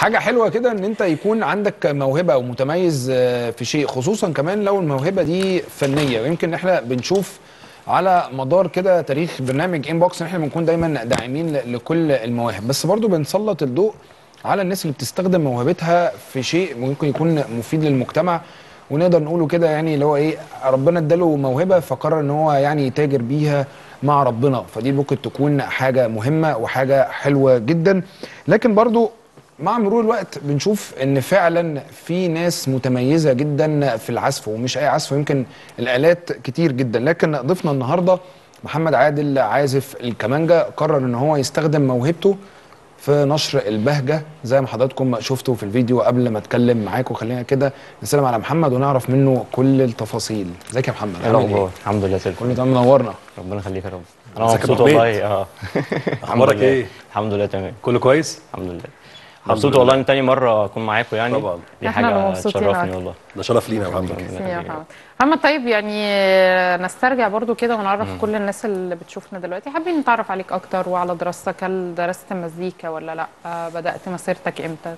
حاجه حلوه كده ان انت يكون عندك موهبه او متميز آه، في شيء خصوصا كمان لو الموهبه دي فنيه ويمكن احنا بنشوف على مدار كده تاريخ برنامج انبوكس ان احنا بنكون دايما داعمين ل- لكل المواهب بس برضو بنسلط الضوء على الناس اللي بتستخدم موهبتها في شيء ممكن يكون مفيد للمجتمع ونقدر نقوله كده يعني اللي هو ايه ربنا اداله موهبه فقرر ان هو يعني يتاجر بيها مع ربنا فدي ممكن تكون حاجه مهمه وحاجه حلوه جدا لكن برضو مع مرور الوقت بنشوف ان فعلا في ناس متميزه جدا في العزف ومش اي عزف يمكن الالات كتير جدا لكن ضيفنا النهارده محمد عادل عازف الكمانجا قرر ان هو يستخدم موهبته في نشر البهجه زي ما حضراتكم شفتوا في الفيديو قبل ما اتكلم معاكم خلينا كده نسلم على محمد ونعرف منه كل التفاصيل ازيك يا محمد ايه عامل الاخبار الحمد لله سيف كل ده منورنا ربنا يخليك يا رب انا ازيك يا مبسوط أبو حميد؟ والله اه الحمد أخبارك لله. إيه؟ الحمد لله تمام كله كويس الحمد لله الحمد مبسوط لله. والله ان تاني مره اكون معاكم يعني طبعا. دي إحنا اللي حاجه مبسوطين تشرفني أكتر. والله ده شرف لينا يا محمد ربنا ميرسي يا يخليك. محمد محمد طيب يعني آه، نسترجع برضو كده ونعرف كل الناس اللي بتشوفنا دلوقتي حابين نتعرف عليك اكتر وعلى دراستك هل درست مزيكا ولا لا آه، بدأت مسيرتك امتى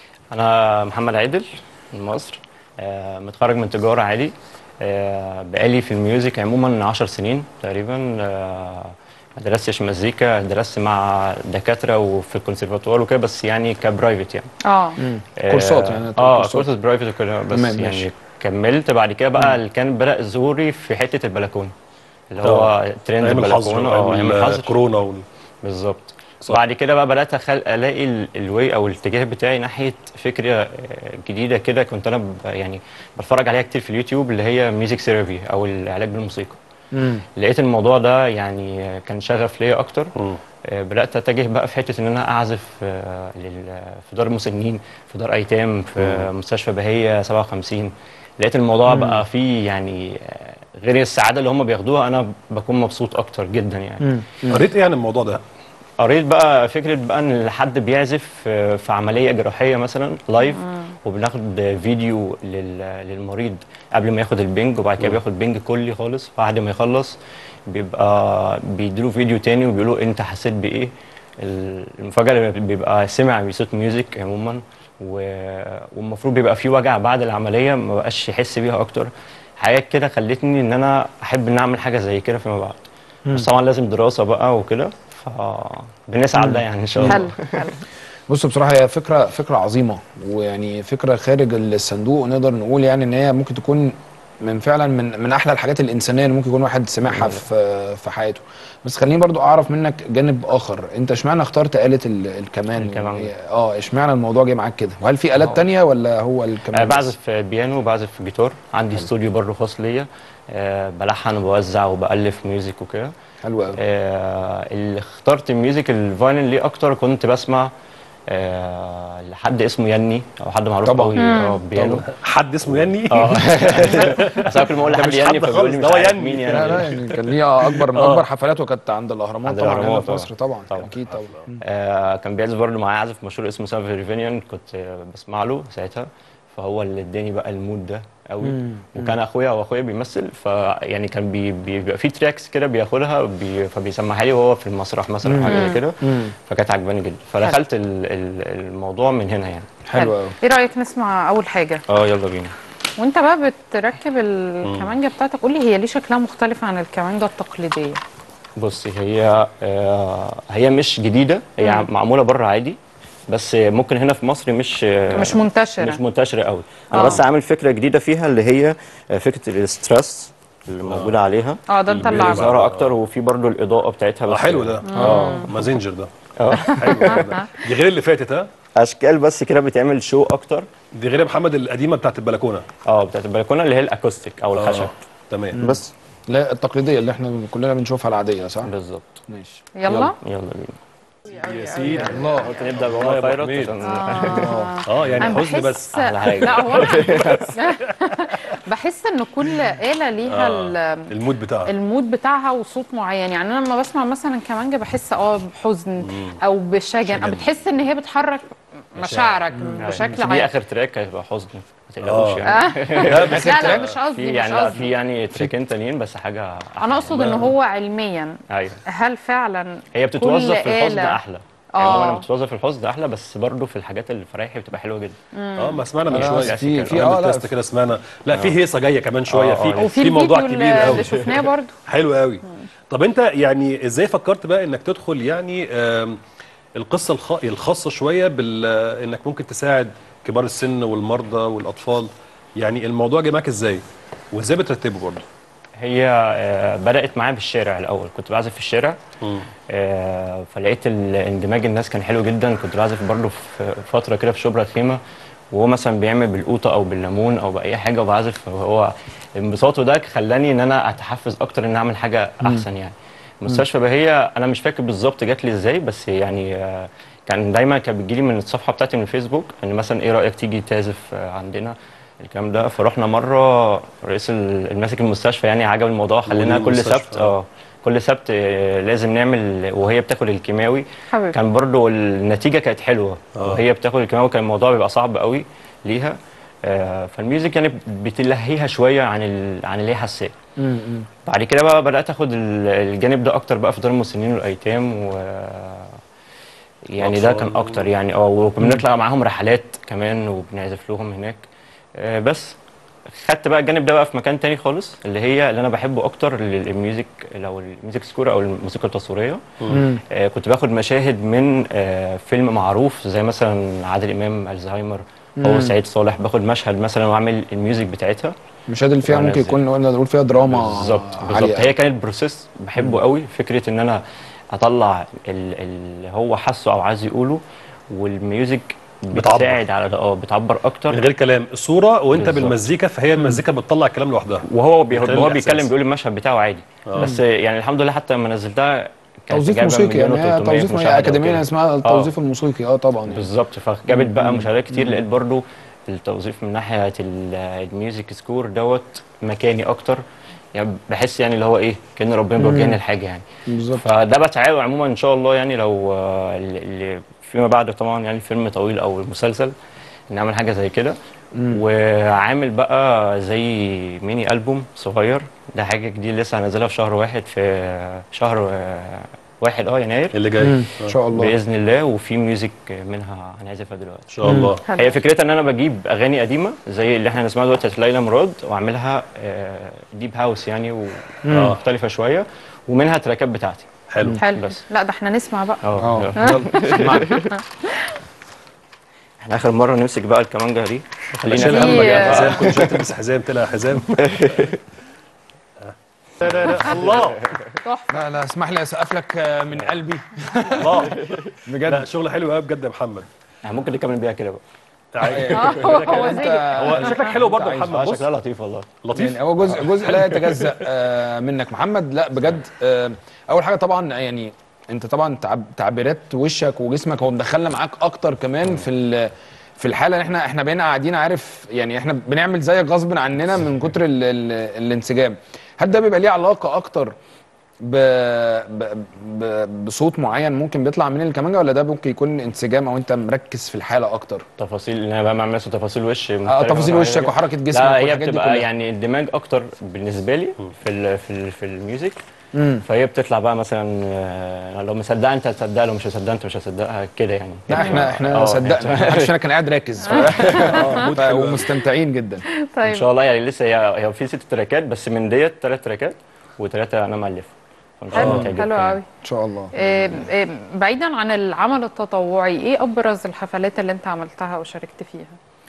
انا محمد عادل من مصر آه متخرج من تجاره عادي آه بقالي في الميوزك عموما 10 سنين تقريبا آه ما درستش مزيكا درست مع دكاتره وفي الكونسرفاتوار وكده بس يعني كبرايفت يعني اه آه، كورسات يعني اه كورسات. كورسات برايفت وكده بس تمام، ماشي. يعني كملت بعد كده بقى اللي كان بدا ظهوري في حته البلكونه اللي هو ترند ايام الحظر البلكونه اه ايام الحظر كورونا وال... بالظبط صح. بعد كده بقى بدات أخل... الاقي ال- الواي او الاتجاه بتاعي ناحيه فكره آه، جديده كده كنت انا ب... يعني بتفرج عليها كتير في اليوتيوب اللي هي ميوزك ثيرابي او العلاج بالموسيقى مم. لقيت الموضوع ده يعني آه، كان شغف ليا اكتر مم. آه، بدات اتجه بقى في حته ان انا اعزف آه، لل... في دار مسنين في دار ايتام في مستشفى بهيه 57 لقيت الموضوع بقى فيه يعني آه، غير السعاده اللي هم بياخدوها انا بكون مبسوط اكتر جدا يعني مم. قريت ايه عن الموضوع ده؟ قريت بقى فكره بقى ان حد بيعزف آه، في عمليه جراحيه مثلا لايف وبناخد فيديو لل- للمريض قبل ما ياخد البنج وبعد كده بياخد بنج كلي خالص بعد ما يخلص بيبقى بيديله فيديو تاني وبيقولوا انت حسيت بايه ال- المفاجاه اللي بيبقى سمع بصوت ميوزك عموما و- والمفروض بيبقى في وجع بعد العمليه ما بقاش يحس بيها اكتر حاجات كده خلتني ان انا احب ان اعمل حاجه زي كده فيما بعد بس طبعا لازم دراسه بقى وكده فبنسعى على ده يعني ان شاء الله حلو حلو بص بصراحه هي فكره فكره عظيمه ويعني فكره خارج الصندوق نقدر نقول يعني ان هي ممكن تكون من فعلا من من احلى الحاجات الانسانيه اللي ممكن يكون واحد سمعها في في حياته بس خليني برضو اعرف منك جانب اخر انت اشمعنى اخترت آلة ال- الكمان الكمان. وهي- اه اشمعنى الموضوع جه معاك كده وهل في آلات تانية ولا هو الكمان أه بس؟ بعزف بيانو وبعزف جيتار عندي استوديو برضه خاص ليا أه بلحن وبوزع وبألف ميوزك وكده حلو قوي أه اللي اخترت الميوزك الفاينل ليه اكتر كنت بسمع أه لحد اسمه يني او حد معروف طبعاً. قوي اه بيانو حد اسمه يني؟ اه بس انا كل ما اقول ده لحد مش يني حد فبيقول لي خالص، مش ده هو عارف يني. مين لا لا يعني يعني كان ليها اكبر من آه. اكبر حفلاته كانت عند الاهرامات عند طبعا هنا الأهرامات في مصر طبعا طبعاً. اكيد طبعا آه كان بيعزف برضه معايا عازف مشهور اسمه سافي ريفينيان كنت آه، بسمع له ساعتها فهو اللي اداني بقى المود ده قوي وكان اخويا واخويا بيمثل فيعني كان بي بي- بيبقى في تراكس كده بياخدها بي فبيسمعها لي وهو في المسرح مثلا حاجه زي كده فكانت عجباني جدا فدخلت ال- ال- الموضوع من هنا يعني حلو قوي ايه رايك نسمع اول حاجه اه يلا بينا وانت بقى بتركب الكمانجه بتاعتك قولي هي ليه شكلها مختلف عن الكمانجه التقليديه بصي هي آه هي مش جديده هي معموله بره عادي بس ممكن هنا في مصر مش مش منتشره مش منتشره قوي انا آه. بس عامل فكره جديده فيها اللي هي آه، فكره الاسترس اللي موجوده عليها اه ده انت اللي عامله بيظهرها اكتر وفي برضو الاضاءه بتاعتها اه بس حلو ده اه مازنجر ده اه حلو ده دي غير اللي فاتت ها؟ اشكال بس كده بتعمل شو اكتر دي غير يا محمد القديمه بتاعت البلكونه اه بتاعت البلكونه اللي هي الاكوستيك او آه، الخشب تمام بس لا التقليديه اللي احنا كلنا بنشوفها العاديه صح بالظبط ماشي يلا يلا بينا يا سيدي الله قلت نبدا الله يا بأم أبو خيرت حميد. عشان اه يعني انا حزن بس بحس أحلى حاجة. لا هو أنا بحس ان كل آلة ليها ال- المود بتاعها المود بتاعها وصوت معين يعني انا لما بسمع مثلا كمانجا بحس اه بحزن او بشجن او بتحس ان هي بتحرك مشاعرك بشكل دي عام اخر تراك هيبقى حزن ما تقلقوش آه. يعني لا بس لا لا مش في قصدي مش يعني لا، في قصدي يعني تراكين تانيين بس حاجه انا اقصد ان هو علميا ايوه هل فعلا هي بتتوظف كل في الحزن آلة- احلى يعني هو آه. لما بتتوظف في الحزن احلى بس برضه في الحاجات الفرايحي بتبقى حلوه جدا اه ما سمعنا من خلاص، شويه في- في- عند آه، لا، التست كده سمعنا لا في هيصه جايه كمان شويه آه، في آه. وفي في موضوع الفيديو كبير اللي- قوي اللي شفناه برضو حلو قوي طب انت يعني ازاي فكرت بقى انك تدخل يعني آم، القصه الخ... الخاصه شويه بال انك ممكن تساعد كبار السن والمرضى والاطفال يعني الموضوع جه معاك ازاي وازاي بترتبه برضه هي آه، بدات معايا بالشارع الاول كنت بعزف في الشارع آه، فلقيت ال- اندماج الناس كان حلو جدا كنت بعزف برضه في فتره كده في شبرا الخيمه وهو مثلا بيعمل بالقوطه او بالليمون او باي حاجه وبعزف وهو انبساطه ده خلاني ان انا اتحفز اكتر ان اعمل حاجه احسن يعني مستشفى بهية انا مش فاكر بالظبط جات لي ازاي بس يعني آه، كان دايما كانت بتجيلي من الصفحه بتاعتي من الفيسبوك ان مثلا ايه رايك تيجي تعزف آه، عندنا الكلام ده فرحنا مره رئيس ال- الماسك المستشفى يعني عجب الموضوع خلينا مدير كل المستشفى، سبت اه كل سبت آه، لازم نعمل وهي بتاكل الكيماوي حبيبي كان برضو النتيجه كانت حلوه آه. وهي بتاخد الكيماوي كان الموضوع بيبقى صعب قوي ليها آه، فالميوزك كانت بتلهيها شويه عن ال... عن اللي هي حاساه بعد كده بقى بدات اخد ال- الجانب ده اكتر بقى في دار المسنين والايتام و يعني ده كان أطفال. اكتر يعني اه وبنطلع معاهم رحلات كمان وبنعزف لهم هناك آه، بس خدت بقى الجانب ده بقى في مكان تاني خالص اللي هي اللي انا بحبه اكتر للميوزك لو الميوزك سكور او الموسيقى التصويريه آه كنت باخد مشاهد من آه فيلم معروف زي مثلا عادل امام الزهايمر او سعيد صالح باخد مشهد مثلا واعمل الميوزك بتاعتها المشاهد اللي فيها وأنا ممكن زي- يكون نقدر نقول فيها دراما بالظبط عالية بالظبط هي كانت بروسيس بحبه قوي فكره ان انا اطلع ال- اللي هو حاسه او عايز يقوله والميوزك بتعبر. بتساعد على ده اه بتعبر اكتر من غير كلام صوره وانت بالظبط. بالمزيكا فهي المزيكا بتطلع الكلام لوحدها وهو بي خلال هو الإحساس. بيتكلم بيقول المشهد بتاعه عادي آه. بس يعني الحمد لله حتى لما نزلتها كانت توظيف جايبة موسيقي مليون يعني هي و300 توظيف مشاهدة اكاديميه وكده. اسمها التوظيف الموسيقي اه طبعا يعني. بالظبط فجابت بقى مشاهدات كتير لقيت برضو التوظيف من ناحيه ال- الميوزك سكور دوت مكاني اكتر يعني بحس يعني اللي هو ايه كان ربنا بيوجهني لحاجه يعني بالظبط فده بتعاون عموما ان شاء الله يعني لو آه، اللي اللي فيما بعد طبعا يعني فيلم طويل او مسلسل نعمل حاجه زي كده وعامل بقى زي ميني البوم صغير ده حاجه جديده لسه هنزلها في شهر واحد في شهر آه، واحد اه يناير اللي جاي مم. آه. ان شاء الله باذن الله وفي ميوزك منها هنعزفها دلوقتي ان شاء الله حلو. هي فكرتها ان انا بجيب اغاني قديمه زي اللي احنا هنسمعها دلوقتي بتاعت ليلى مراد واعملها ديب هاوس يعني ومختلفه شويه ومنها تراكات بتاعتي حلو حلو بس. لا ده احنا نسمع بقى اه اه يلا. احنا اخر مره نمسك بقى الكمانجه دي شيل خلينا همك يا في- حزام كنت شويه تلبس حزام طلع حزام الله تحفه لا لا اسمح لي اسقف لك آه، من قلبي الله لا بجد شغل حلو قوي بجد يا محمد احنا ممكن نكمل بيها كده بقى تعالى. اه هو هو زي هو شكلك حلو برضه يا عايز- محمد اه بص شكلها لطيف والله لطيف يعني هو جزء جزء لا يتجزأ آه، منك محمد لا بجد آه، اول حاجه طبعا يعني انت طبعا تعب تعبيرات وشك وجسمك هو مدخلنا معاك اكتر كمان في ال- في الحاله ان احنا احنا بقينا قاعدين عارف يعني احنا بنعمل زيك غصب عننا من كتر ال ال الانسجام هل ده بيبقى ليه علاقه اكتر ب ب ب بصوت معين ممكن بيطلع من الكمانجه ولا ده ممكن يكون انسجام او انت مركز في الحاله اكتر تفاصيل اللي انا بقى بعمل مثلا تفاصيل وش اه مختلفة تفاصيل عن وشك حاجة. وحركه جسمك لا هي والحاجات دي بتبقى كلها يعني اندماج اكتر بالنسبه لي في ال في ال في الميوزك مم. فهي بتطلع بقى مثلا آه، لو مصدقها انت هتصدقها لو مش مصدقها انت مش هتصدقها كده يعني لا احنا احنا آه، صدقنا محدش فينا كان قاعد راكز ف... ف... ومستمتعين جدا ان طيب شاء الله يعني لسه هي هي في ست تراكات بس من ديت ثلاث تراكات وثلاثه انا مؤلفهم فان شاء الله حلو تعجبكم حلو يعني. قوي ان شاء الله آه، آه، بعيدا عن العمل التطوعي ايه ابرز الحفلات اللي انت عملتها وشاركت فيها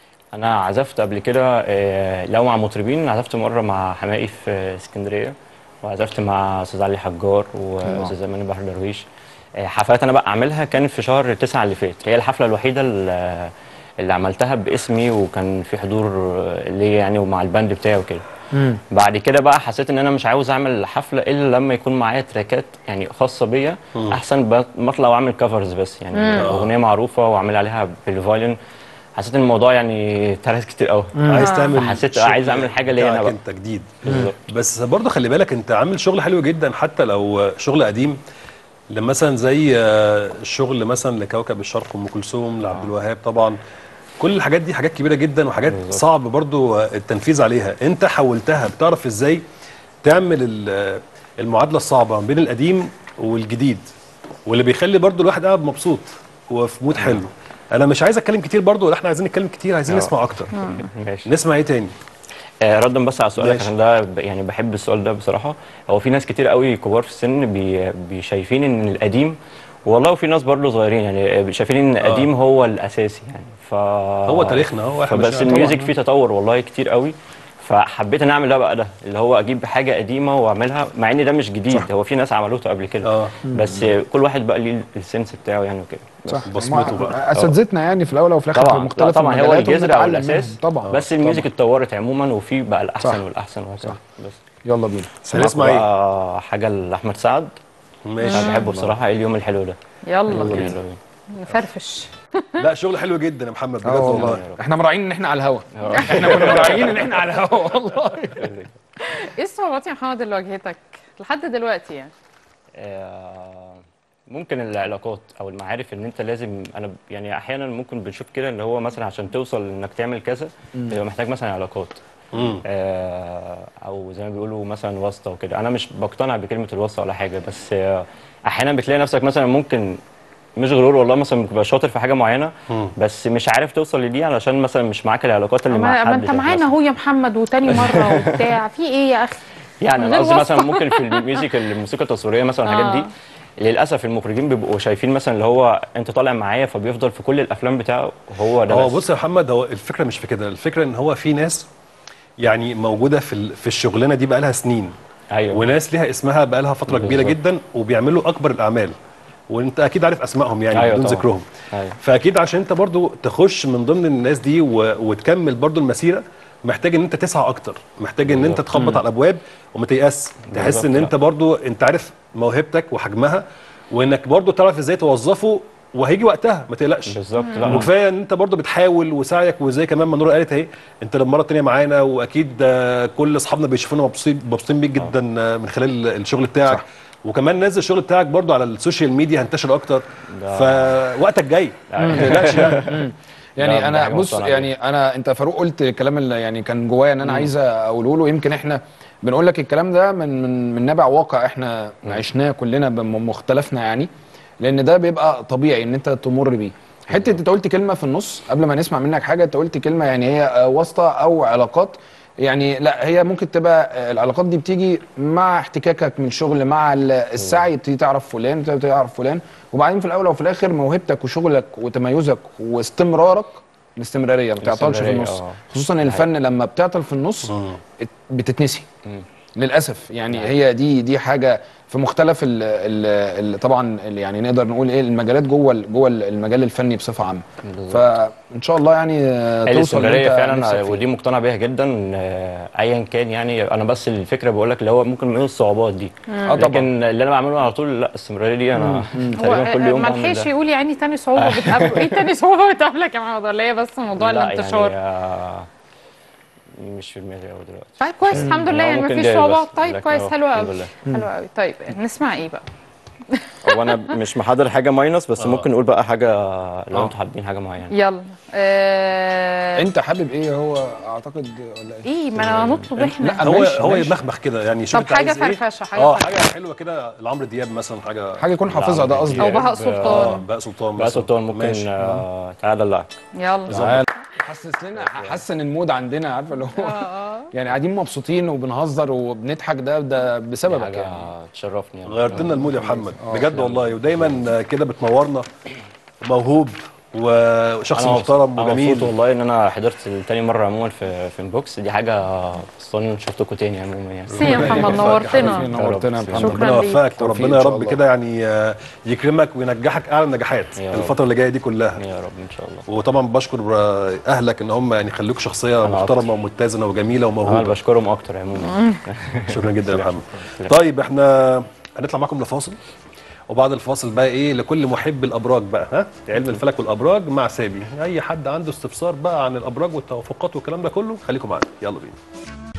انا عزفت قبل كده آه، لو مع مطربين عزفت مره مع حمائي في اسكندريه وعزفت مع استاذ علي حجار واستاذ ايمن بحر درويش آه، حفلات انا بقى اعملها كانت في شهر تسعة اللي فات هي الحفله الوحيده اللي اللي عملتها باسمي وكان في حضور آه، ليا يعني ومع الباند بتاعي وكده بعد كده بقى حسيت ان انا مش عاوز اعمل حفله الا لما يكون معايا تراكات يعني خاصه بيا احسن ب- ما اطلع واعمل كفرز بس يعني اغنيه معروفه واعمل عليها بالفايلن حسيت ان الموضوع يعني تركت كتير قوي عايز تعمل فحسيت شغل عايز أعمل حاجة ليا أنا بتاعك بقى. انت جديد بالظبط. بس برضه خلي بالك انت عامل شغل حلو جدا حتى لو شغل قديم لما مثلا زي آه، الشغل مثلا لكوكب الشرق ام كلثوم لعبد الوهاب طبعا كل الحاجات دي حاجات كبيره جدا وحاجات صعب برضه آه، التنفيذ عليها انت حولتها بتعرف ازاي تعمل ال- آه، المعادله الصعبه بين القديم والجديد واللي بيخلي برضو الواحد قاعد مبسوط وفي مود حلو انا مش عايز اتكلم كتير برضو ولا احنا عايزين نتكلم كتير عايزين آه. نسمع اكتر ماشي نسمع ايه تاني آه، ردا بس على سؤالك ماشي. عشان ده ب- يعني بحب السؤال ده بصراحه هو في ناس كتير قوي كبار في السن بي بي- شايفين ان القديم والله وفي ناس برضه صغيرين يعني شايفين ان القديم هو الاساسي يعني ف هو تاريخنا، هو إحنا فبس ماشيين. الميوزك طبعاً. فيه تطور والله كتير قوي فحبيت ان اعمل ده بقى ده اللي هو اجيب حاجه قديمه واعملها مع ان ده مش جديد صح. هو في ناس عملوه قبل كده اه بس كل واحد بقى ليه السنس بتاعه يعني وكده بس. صح بصمته هم بقى. اساتذتنا يعني في الاول وفي الاخر في طبعا لا مختلف طبعا هو المجالات الجذر او وبنتعلم الاساس منهم. طبعا بس الميوزك طبعاً. اتطورت عموما وفي بقى الاحسن صح. والاحسن وهكذا بس يلا بينا هنسمع معاكم ايه بقى حاجه لاحمد سعد ماشي انا بحبه بصراحه ايه اليوم الحلو ده يلا يلا بينا بينا. نفرفش لا شغل حلو جدا يا محمد بجد اه والله والله احنا مراعيين ان احنا على الهوا احنا كنا مراعيين ان احنا على الهوا والله ايه الصعوبات يا محمد اللي واجهتك لحد دلوقتي يعني آه، ممكن العلاقات او المعارف ان انت لازم انا ب- يعني احيانا ممكن بنشوف كده اللي هو مثلا عشان توصل انك تعمل كذا بيبقى محتاج مثلا علاقات مم. آه، او زي ما بيقولوا مثلا واسطه وكده انا مش بقتنع بكلمه الواسطه ولا حاجه بس آه، احيانا بتلاقي نفسك مثلا ممكن مش غرور والله مثلا بتبقى شاطر في حاجه معينه مم. بش مش عارف توصل لدي علشان مثلا مش معاك العلاقات اللي مع ما, حد ما انت ذات معانا نفسه. اهو يا محمد وتاني مره وبتاع في ايه يا اخي يعني من انا غير قصدي مثلا واسطة. ممكن في الميوزك الموسيقى التصويريه مثلا الحاجات آه. دي للاسف المخرجين بيبقوا شايفين مثلا اللي هو انت طالع معايا فبيفضل في كل الافلام بتاعه هو ده هو بس. بص يا محمد هو الفكره مش في كده الفكره ان هو في ناس يعني موجوده في ال- في الشغلانه دي بقى لها سنين ايوه وناس ليها اسمها بقى لها فتره كبيره بالظبط. جدا وبيعملوا اكبر الاعمال وانت اكيد عارف اسمائهم يعني أيوة بدون طبعاً. ذكرهم ايوه فاكيد عشان انت برضو تخش من ضمن الناس دي و... وتكمل برضو المسيره محتاج ان انت تسعى اكتر محتاج ان انت بالظبط. تخبط على الابواب وما تيأس تحس بالظبط، ان لا. انت برضو انت عارف موهبتك وحجمها وانك برضو تعرف ازاي توظفه وهيجي وقتها ما تقلقش بالظبط لا وكفايه ان انت برضو بتحاول وسعيك وزي كمان ما نور قالت اهي انت المره الثانيه معانا واكيد آه، كل اصحابنا بيشوفونا مبسوطين مبسوطين بيك جدا آه، من خلال الشغل بتاعك صح. وكمان نزل الشغل بتاعك برضو على السوشيال ميديا هنتشر اكتر ده- فوقتك جاي ما تقلقش يعني ده- يعني ده انا حاجة بص مقتنع يعني انا انت فاروق قلت الكلام اللي يعني كان جوايا ان انا عايز اقوله له يمكن احنا بنقول لك الكلام ده من من من نابع واقع احنا عشناه كلنا بمختلفنا يعني لان ده بيبقى طبيعي ان انت تمر بيه حته انت قلت كلمه في النص قبل ما نسمع منك حاجه انت قلت كلمه يعني هي آه، واسطه او علاقات يعني لا هي ممكن تبقى آه، العلاقات دي بتيجي مع احتكاكك من الشغل مع ال- السعي تبتدي تعرف فلان تبتدي تعرف فلان وبعدين في الاول وفي الاخر موهبتك وشغلك وتميزك واستمرارك الاستمراريه ما بتعطلش في الاستمرارية، النص آه. خصوصا الفن لما بتعطل في النص ات- بتتنسي مم. للاسف يعني هي دي دي حاجه في مختلف ال ال ال طبعا ال يعني نقدر نقول ايه المجالات جوه ال- جوه المجال الفني بصفه عامه بالظبط. فان شاء الله يعني آه، هي توصل اللي الاستمراريه انت نفسك فعلا فيه. ودي مقتنع بيها جدا آه، ايا كان يعني انا بس الفكره بقول لك اللي هو ممكن من الصعوبات دي اه طبعا لكن اللي انا بعمله على طول لا الاستمراريه دي انا تقريبا كل يوم ما بعمل لحقش ده يقول يعني تاني صعوبه بتقابله ايه تاني صعوبه بتقابلك يا محمد ولا هي بس موضوع لا الانتشار يعني آه، مش في دماغي قوي دلوقتي طيب كويس الحمد لله هو يعني ممكن مفيش جاي صعوبات بس، طيب لكن كويس هو حلو الحمد قوي لله. حلو قوي طيب نسمع ايه بقى هو انا مش محضر حاجه ماينس بس ممكن نقول بقى حاجه لو آه. انتوا حابين حاجه معينه يلا آه... انت حابب ايه هو اعتقد ولا ايه ايه ما انا نطلب احنا لا، هو ماشي، هو ماشي. يمخمخ كده يعني شوف طب انت حاجه عايز ايه فرفشه حاجه اه فرفشة. حاجه حلوه كده لعمرو دياب مثلا حاجه حاجه يكون حافظها ده قصدي او يعني. بهاء اه سلطان بقى سلطان بقى مثلا. سلطان ممكن ماشي. آه تعالى لا يلا تعال حسس لنا حسن المود عندنا عارفه اللي هو يعني قاعدين مبسوطين وبنهزر وبنضحك ده ده بسببك حاجه يعني تشرفني يعني. غيرت لنا المود يا محمد آه، بجد والله ودايما كده بتنورنا موهوب وشخص أنا محترم مبسوط- أنا مبسوط وجميل والله ان انا حضرت تاني مره عموما في في انبوكس دي حاجه اصلا شفتكم تاني عموما يعني ميرسي يا محمد يوفقك يا نورتنا حبيبي، نورتنا يا شكراً محمد ربنا ليك. يوفقك توفيق وربنا إن يا شاء رب الله. كده يعني آه، يكرمك وينجحك اعلى النجاحات يا رب. الفتره اللي جايه دي كلها يا رب ان شاء الله وطبعا بشكر آه، اهلك ان هم يعني خلوك شخصيه أنا محترمه ومتزنه وجميله انا وموهوبه بشكرهم اكتر عموما شكرا جدا يا محمد طيب احنا هنطلع معاكم لفاصل وبعد الفاصل بقى ايه لكل محب الابراج بقى ها علم الفلك والابراج مع سابي اي حد عنده استفسار بقى عن الابراج والتوافقات والكلام ده كله خليكم معانا يلا بينا